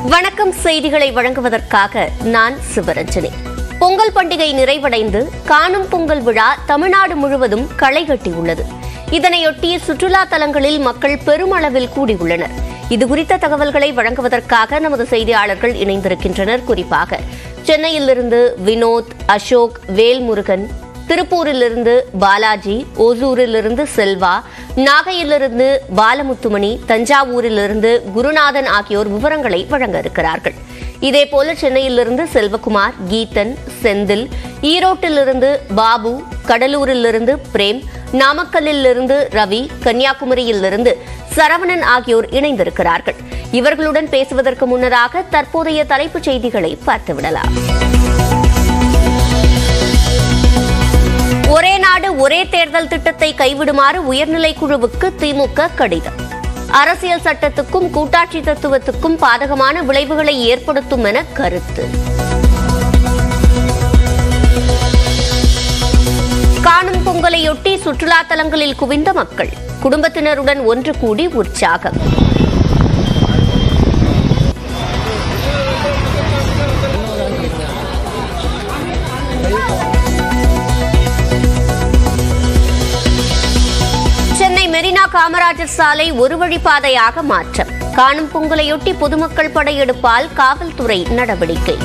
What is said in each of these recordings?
வணக்கம் செய்திகளை வழங்குவதற்காக நான் சிவரஞ்சனி பொங்கல் பண்டிகை நிறைவடைந்து காணும் பொங்கல் விழா தமிழ்நாடு முழுவதும் களை கட்டியுள்ளது இதனையொட்டி சுற்றுலா தலங்களில் மக்கள் பெருமளவில் கூடியுள்ளனர் இதுகுறித்த தகவல்களை வழங்குவதற்காக நமது செய்தியாளர்கள் இணைந்திருக்கின்றனர் குறிப்பாக சென்னையிலிருந்து வினோத் அசோக் வேல்முருகன் திருப்பூரிலிருந்து பாலாஜி ஓசூரிலிருந்து செல்வா நாகையிலிருந்து பாலமுத்துமணி தஞ்சாவூரிலிருந்து குருநாதன் ஆகியோர் விவரங்களை வழங்க இருக்கிறார்கள் இதேபோல சென்னையிலிருந்து செல்வகுமார் கீதன் செந்தில் ஈரோட்டிலிருந்து பாபு கடலூரிலிருந்து பிரேம் நாமக்கல்லிலிருந்து ரவி கன்னியாகுமரியிலிருந்து சரவணன் ஆகியோர் இணைந்திருக்கிறார்கள் இவர்களுடன் பேசுவதற்கு முன்னதாக தற்போதைய தலைப்புச் செய்திகளை பார்த்துவிடலாம் ஒரே நாடு ஒரே தேர்தல் திட்டத்தை கைவிடுமாறு உயர்நிலைக் குழுவுக்கு திமுக கடிதம் அரசியல் சட்டத்துக்கும் கூட்டாட்சி தத்துவத்துக்கும் பாதகமான விளைவுகளை ஏற்படுத்தும் என கருத்து காணும் பொங்கலையொட்டி சுற்றுலா தலங்களில் குவிந்த மக்கள் குடும்பத்தினருடன் ஒன்று கூடி உற்சாகம் சென்னை மெரினா காமராஜர் சாலை ஒரு வழிப்பாதையாக மாற்றம் காணும் பொங்கலையொட்டி பொதுமக்கள் படையெடுப்பால் காவல்துறை நடவடிக்கை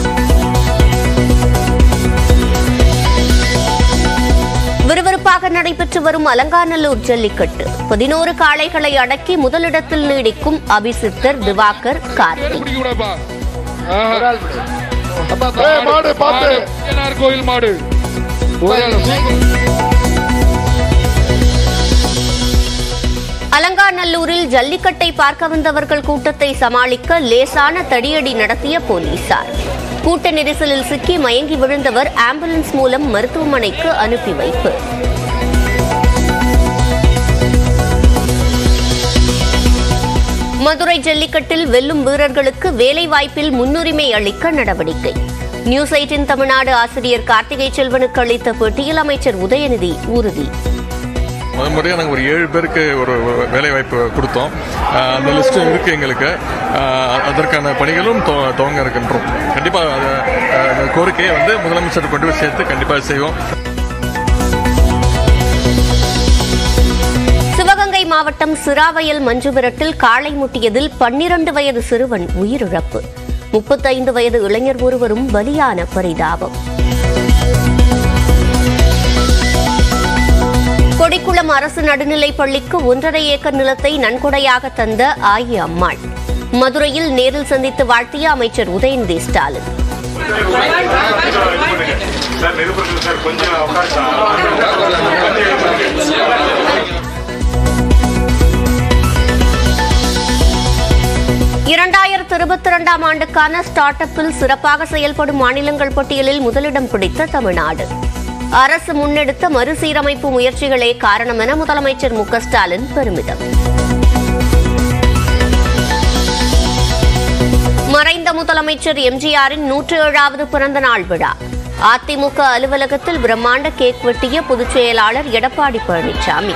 விறுவிறுப்பாக நடைபெற்று வரும் அலங்காநல்லூர் ஜல்லிக்கட்டு பதினோரு காளைகளை அடக்கி முதலிடத்தில் நீடிக்கும் அபிசித்தர் திவாகர் கார்த்திக் பிடிக்கூடாப்பா. ஆஹா. அப்பா, ஏய், மாடு, பாத்து. ஐயனார் கோயில் மாடு அலங்காநல்லூரில் ஜல்லிக்கட்டை பார்க்க வந்தவர்கள் கூட்டத்தை சமாளிக்க லேசான தடியடி நடத்திய போலீசார் கூட்ட நெரிசலில் சிக்கி மயங்கி விழுந்தவர் ஆம்புலன்ஸ் மூலம் மருத்துவமனைக்கு அனுப்பி வைப்பு மதுரை ஜல்லிக்கட்டில் வெல்லும் வீரர்களுக்கு வேலைவாய்ப்பில் முன்னுரிமை அளிக்க நடவடிக்கை நியூஸ் எயிட்டின் தமிழ்நாடு ஆசிரியர் கார்த்திகை செல்வனுக்கு அளித்த பேட்டியில் அமைச்சர் உதயநிதி உறுதி முதல் முறையாக நாங்கள் ஒரு ஏழு பேருக்கு ஒரு வேலை வாய்ப்பு கொடுத்தோம் ஆஹ் அந்த லிஸ்ட்டும் இருக்கு எங்களுக்கு ஆஹ் அதற்கான பணிகளும் துவ- துவங்க இருக்கின்றோம் கண்டிப்பாக அந்த கோரிக்கையை வந்து முதலமைச்சர் கொண்டு போய் சேர்த்து கண்டிப்பாக செய்வோம் சிவகங்கை மாவட்டம் சிராவயல் மஞ்சுவிரட்டில் காளை முட்டியதில் பன்னிரண்டு வயது சிறுவன் உயிரிழப்பு முப்பத்தைந்து வயது இளைஞர் ஒருவரும் பலியான பரிதாபம் கொடிக்குளம் அரசு நடுநிலைப் பள்ளிக்கு ஒன்றரை ஏக்கர் நிலத்தை நன்கொடையாக தந்த ஆயி அம்மாள் மதுரையில் நேரில் சந்தித்து வாழ்த்திய அமைச்சர் உதயநிதி ஸ்டாலின் இரண்டாயிரத்து இருபத்தி இரண்டாம் ஆண்டுக்கான ஸ்டார்ட் அப்பில் சிறப்பாக செயல்படும் மாநிலங்கள் பட்டியலில் முதலிடம் பிடித்த தமிழ்நாடு அரசு முன்னெடுத்த மறுசீரமைப்பு முயற்சிகளே காரணம் என முதலமைச்சர் மு க ஸ்டாலின் பெருமிதம் மறைந்த முதலமைச்சர் எம்ஜிஆரின் நூற்று ஏழாவது பிறந்த நாள் விழா அதிமுக அலுவலகத்தில் பிரம்மாண்ட கேக் வெட்டிய பொதுச் செயலாளர் எடப்பாடி பழனிசாமி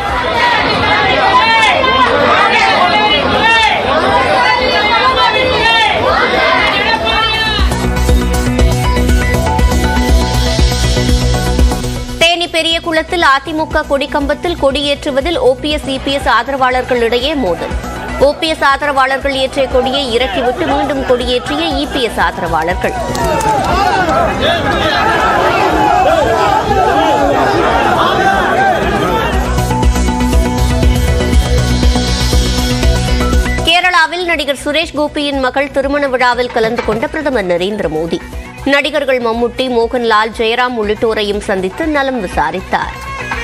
தேனி பெரியகுளத்தில் அதிமுக கொடிக்கம்பத்தில் கொடியேற்றுவதில் ஓபிஎஸ் இபிஎஸ் ஆதரவாளர்களிடையே மோதல் ஓபிஎஸ் ஆதரவாளர்கள் ஏற்றிய கொடியை இறக்கிவிட்டு மீண்டும் கொடியேற்றிய இபிஎஸ் ஆதரவாளர்கள் கேரளாவில் நடிகர் சுரேஷ் கோபியின் மகள் திருமண விழாவில் கலந்து கொண்ட பிரதமர் நரேந்திர மோடி நடிகர்கள் மம்முட்டி மோகன்லால் ஜெயராம் உள்ளிட்டோரையும் சந்தித்து நலம் விசாரித்தார்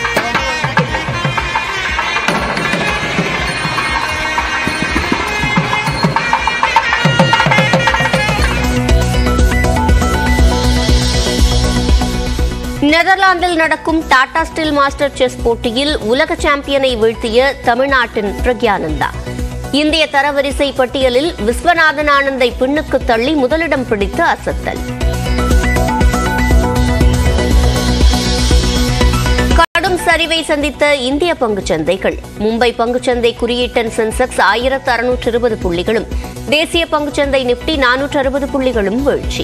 நெதர்லாந்தில் நடக்கும் டாடா ஸ்டீல் மாஸ்டர் செஸ் போட்டியில் உலக சாம்பியனை வீழ்த்திய தமிழ்நாட்டின் பிரக்யானந்தா இந்திய தரவரிசை பட்டியலில் விஸ்வநாதன் ஆனந்தை பின்னுக்கு தள்ளி முதலிடம் பிடித்து அசத்தல் கடும் சரிவை சந்தித்த இந்திய பங்குச் சந்தைகள் மும்பை பங்குச்சந்தை குறியீட்டன் சென்செக்ஸ் ஆயிரத்து அறுநூற்று இருபது புள்ளிகளும் தேசிய பங்குச்சந்தை நிப்டி நானூற்று அறுபது புள்ளிகளும் வீழ்ச்சி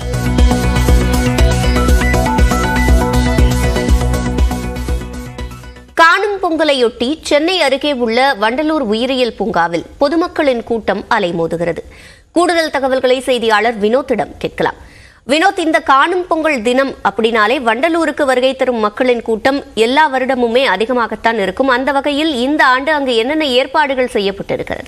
காணும் பொங்கலையொட்டி சென்னை அருகே உள்ள வண்டலூர் உயிரியல் பூங்காவில் பொதுமக்களின் கூட்டம் அலைமோதுகிறது கூடுதல் தகவல்களை செய்தியாளர் வினோத்திடம் கேட்கலாம் வினோத் இந்த காணும் பொங்கல் தினம் அப்படின்னாலே வண்டலூருக்கு வருகை தரும் மக்களின் கூட்டம் எல்லா வருடமுமே அதிகமாகத்தான் இருக்கும் அந்த வகையில் இந்த ஆண்டு அங்கு என்னென்ன ஏற்பாடுகள் செய்யப்பட்டிருக்கிறது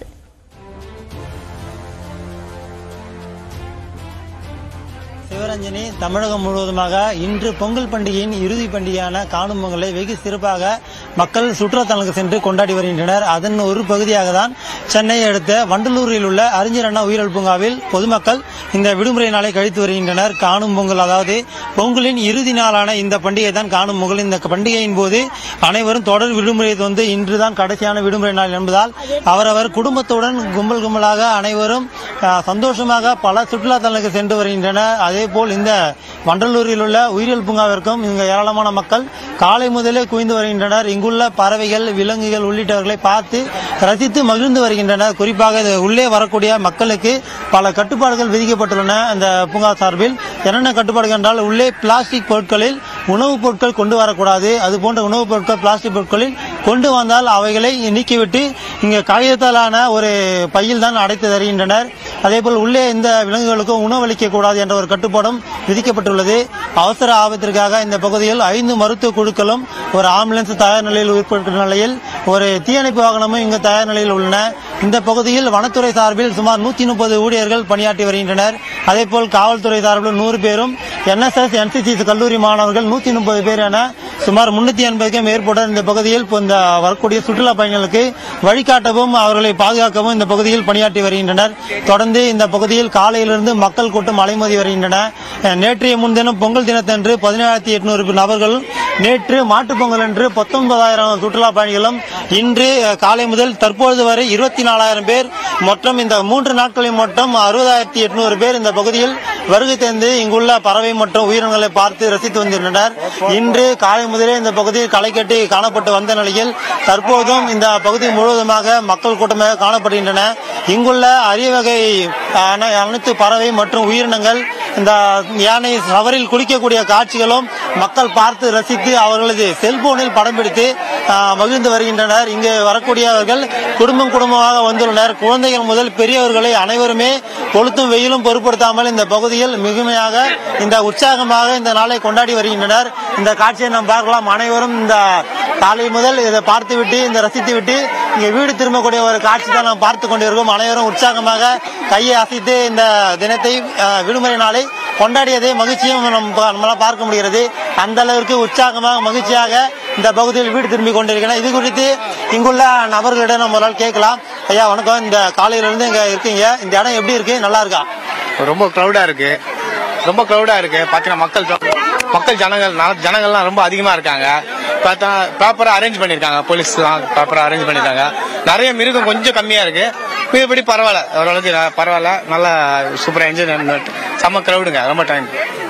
சிவரஞ்சனி தமிழகம் முழுவதுமாக இன்று பொங்கல் பண்டிகையின் இறுதி பண்டிகையான காணும் பொங்கலை வெகு சிறப்பாக மக்கள் சுற்றுலாத்தலங்களுக்கு சென்று கொண்டாடி வருகின்றனர் அதன் ஒரு பகுதியாக தான் சென்னை அடுத்த வண்டலூரில் உள்ள அறிஞர் அண்ணா உயிரியல் பூங்காவில் பொதுமக்கள் இந்த விடுமுறை நாளை கழித்து வருகின்றனர் காணும் பொங்கல் அதாவது பொங்கலின் இறுதி நாளான இந்த பண்டிகை தான் காணும் பொங்கல் இந்த பண்டிகையின் போது அனைவரும் தொடர் விடுமுறை வந்து இன்றுதான் கடைசியான விடுமுறை நாள் என்பதால் அவரவர் குடும்பத்துடன் கும்பல் கும்பலாக அனைவரும் அஹ், சந்தோஷமாக பல சுற்றுலா தலங்களுக்கு சென்று வருகின்றனர் அதே போல் இந்த வண்டலூரில் உள்ள உயிரியல் பூங்காவிற்கும் இங்கு ஏராளமான மக்கள் காலை முதலே குவிந்து வருகின்றனர் இங்குள்ள பறவைகள் விலங்குகள் உள்ளிட்டவர்களை பார்த்து ரசித்து மகிழ்ந்து வருகின்றனர் குறிப்பாக இது உள்ளே வரக்கூடிய மக்களுக்கு பல கட்டுப்பாடுகள் விதிக்கப்பட்டுள்ளன அந்த பூங்கா சார்பில் என்னென்ன கட்டுப்பாடுகள் என்றால் உள்ளே பிளாஸ்டிக் பொருட்களில் உணவுப் பொருட்கள் கொண்டு வரக்கூடாது அது போன்ற உணவுப் பொருட்கள் பிளாஸ்டிக் பொருட்களில் கொண்டு வந்தால் அவைகளை நீக்கிவிட்டு இங்கே காகிதத்தாலான ஒரு பையில் தான் அடைத்து தருகின்றனர் அதேபோல் உள்ளே இந்த விலங்குகளுக்கும் உணவளிக்க கூடாது என்ற ஒரு கட்டுப்பாடும் விதிக்கப்பட்டுள்ளது அவசர ஆபத்திற்காக இந்த பகுதியில் ஐந்து மருத்துவ குழுக்களும் ஒரு ஆம்புலன்ஸ் தயார் நிலையில் உட்படுகிற நிலையில் ஒரு தீயணைப்பு வாகனமும் இங்கு தயார் நிலையில் உள்ளன இந்த பகுதியில் வனத்துறை சார்பில் சுமார் நூத்தி முப்பது ஊழியர்கள் பணியாற்றி வருகின்றனர் அதேபோல் காவல்துறை சார்பில் நூறு பேரும் என்எஸ்எஸ் என்சிசி கல்லூரி மாணவர்கள் நூத்தி முப்பது பேர் என சுமார் முன்னூத்தி எண்பதுக்கும் மேற்பட்ட இந்த பகுதியில் இப்போ இந்த வரக்கூடிய சுற்றுலா பயணிகளுக்கு வழிகாட்டவும் அவர்களை பாதுகாக்கவும் இந்த பகுதியில் பணியாற்றி வருகின்றனர் தொடர்ந்து இந்த பகுதியில் காலையிலிருந்து மக்கள் கூட்டம் அலைமோதி வருகின்றன அஹ், நேற்றைய முன்தினம் பொங்கல் தினத்தன்று பதினேழாயிரத்தி எட்நூறு நபர்கள் நேற்று மாட்டுப் பொங்கல் அன்று பத்தொன்பதாயிரம் சுற்றுலா பயணிகளும் இன்று அஹ், காலை முதல் தற்பொழுது வரை இருபத்தி நாலாயிரம் பேர் மொத்தம் இந்த மூன்று நாட்களில் மொத்தம் அறுபதாயிரத்தி எட்நூறு பேர் இந்த பகுதியில் வருகை தந்து இங்குள்ள பறவை மற்றும் உயிரினங்களை பார்த்து ரசித்து வந்திருந்தனர் இன்று காலை முதலே இந்த பகுதியில் களை கட்டி காணப்பட்டு வந்த நிலையில் தற்போதும் இந்த பகுதி முழுவதுமாக மக்கள் கூட்டமாக காணப்படுகின்றன இங்குள்ள அரிய வகை அனை- அனைத்து பறவை மற்றும் உயிரினங்கள் இந்த யானை சவரில் குளிக்கக்கூடிய காட்சிகளும் மக்கள் பார்த்து ரசித்து அவர்களது செல்போனில் படம் பிடித்து ஆ, மகிழ்ந்து வருகின்றனர் இங்கு வரக்கூடியவர்கள் குடும்பம் குடும்பமாக வந்துள்ளனர் குழந்தைகள் முதல் பெரியவர்களை அனைவருமே கொளுத்தும் வெயிலும் பொருட்படுத்தாமல் இந்த பகுதியில் மிகுமையாக இந்த உற்சாகமாக இந்த நாளை கொண்டாடி வருகின்றனர் இந்த காட்சியை நாம் பார்க்கலாம் அனைவரும் இந்த காலை முதல் இதை பார்த்துவிட்டு இந்த ரசித்துவிட்டு இங்கே வீடு திரும்பக்கூடிய ஒரு காட்சி தான் நாம் பார்த்து கொண்டிருக்கோம் அனைவரும் உற்சாகமாக கையை அசைத்து இந்த தினத்தை அஹ், விடுமுறை நாளை கொண்டாடியதை மகிழ்ச்சியும் நம் பா- நம்மளால் பார்க்க முடிகிறது அந்த அளவிற்கு உற்சாகமாக மகிழ்ச்சியாக இந்த பகுதியில் வீடு திரும்பி கொண்டிருக்கிறேன் இது குறித்து இங்குள்ள நபர்களிடம் நம்ம ஒரு நாள் கேட்கலாம் ஐயா வணக்கம் இந்த காலையில இருந்து இங்க இருக்கீங்க இந்த இடம் எப்படி இருக்கு நல்லா இருக்கா ரொம்ப க்ரௌடா இருக்கு ரொம்ப க்ரௌடா இருக்கு பாத்தீங்கன்னா மக்கள் மக்கள் ஜனங்கள் ந- ஜனங்கள்லாம் ரொம்ப அதிகமா இருக்காங்க பார்த்தா ப்ராப்பரா அரேஞ்ச் பண்ணிருக்காங்க போலீஸ் ப்ராப்பரா அரேஞ்ச் பண்ணிருக்காங்க நிறைய மிருகம் கொஞ்சம் கம்மியா இருக்கு மீதுபடி பரவாயில்ல ஓரளவுக்கு ந- பரவாயில்ல நல்லா சூப்பரா என்ஜாய் செம்ம க்ரௌடுங்க ரொம்ப டைம்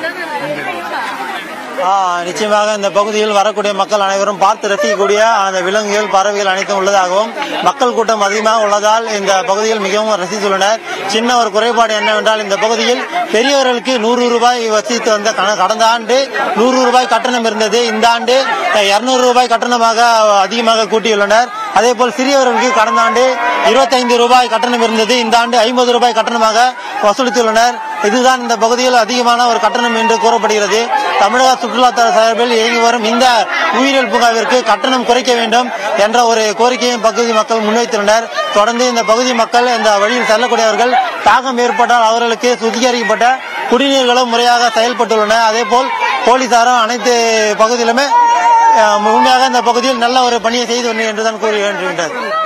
ஆ, நிச்சயமாக இந்த பகுதியில் வரக்கூடிய மக்கள் அனைவரும் பார்த்து ரசிக்கக்கூடிய அந்த விலங்குகள் பறவைகள் அனைத்தும் உள்ளதாகவும் மக்கள் கூட்டம் அதிகமாக உள்ளதால் இந்த பகுதியில் மிகவும் ரசித்துள்ளனர் சின்ன ஒரு குறைபாடு என்னவென்றால் இந்த பகுதியில் பெரியவர்களுக்கு நூறு ரூபாய் வசித்து வந்த கண- கடந்த ஆண்டு நூறு ரூபாய் கட்டணம் இருந்தது இந்த ஆண்டு இருநூறு ரூபாய் கட்டணமாக அதிகமாக கூட்டியுள்ளனர் அதே போல் சிறியவர்களுக்கு கடந்த ஆண்டு இருபத்தைந்து ரூபாய் கட்டணம் இருந்தது இந்த ஆண்டு ஐம்பது ரூபாய் கட்டணமாக வசூலித்துள்ளனர் இதுதான் இந்த பகுதியில் அதிகமான ஒரு கட்டணம் என்று கூறப்படுகிறது தமிழக சுற்றுலாத்துறை சார்பில் இயங்கி வரும் இந்த உயிரியல் பூங்காவிற்கு கட்டணம் குறைக்க வேண்டும் என்ற ஒரு கோரிக்கையை பகுதி மக்கள் முன்வைத்துள்ளனர் தொடர்ந்து இந்த பகுதி மக்கள் இந்த வழியில் செல்லக்கூடியவர்கள் தாகம் ஏற்பட்டால் அவர்களுக்கு சுத்திகரிக்கப்பட்ட குடிநீர்களும் முறையாக செயல்பட்டுள்ளன அதே போல் போலீசாரும் அனைத்து பகுதியிலுமே அஹ், முழுமையாக இந்த பகுதியில் நல்ல ஒரு பணியை செய்து வருகிறது என்றுதான் கூறுகின்றனர்